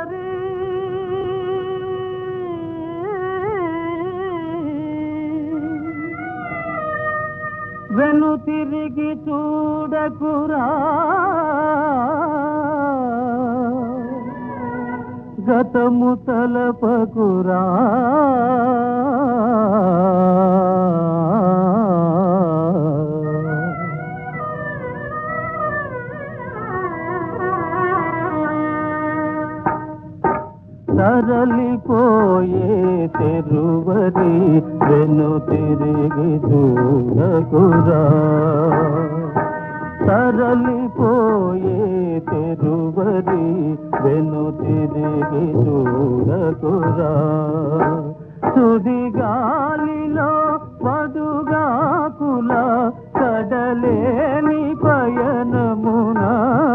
తెరువరి వెను తిరిగి చూడకురా గతము తలపకురా తరలిపోయే తెరువరి వెను తిరిగి చూడకురా తరలిపోయే తెరువరి వెను తిరిగి చూడకురా సుడిగాలిలో పడుగాకుల కడలేని పయనమునా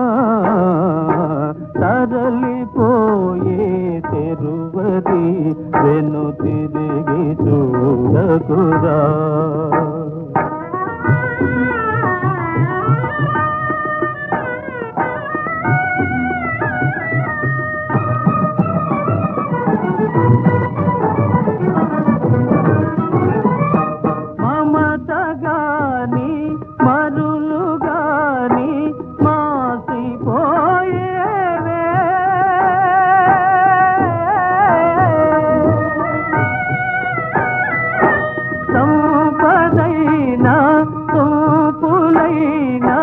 తరలిపోయే తెరువరి వెను తిరిగి చూడకురా మమత గాని మరులు గాని మాసిపోయేవే సంపదైనా సోపులైనా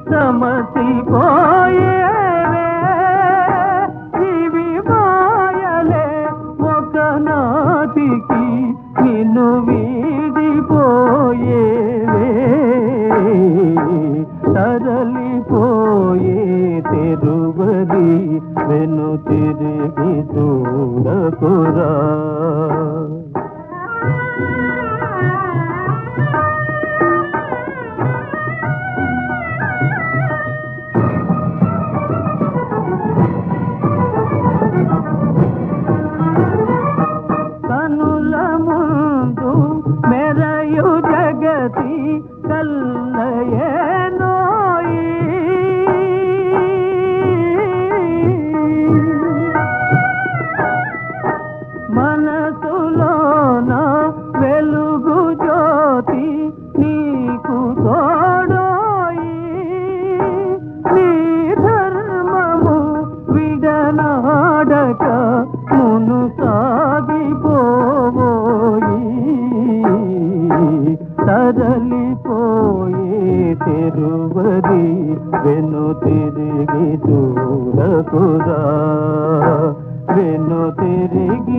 సమసిపోయేవే ఇవి మాయలే ఒకనాటికి నిన్ను వీడిపోయేవే తరలిపోయే తెరువది వెను తిరిగి చూడకురా కనుల ముందు మెరయు జగతి కల్లయేనోయి మనసులోన వెలుగు జ్యోతి నీకు తోడోయి నీ ధర్మము విడనాడక మును సాగిపోయి తరలిపోయే తెరువరి వెను తిరిగి చూడకురా వెను తిరిగి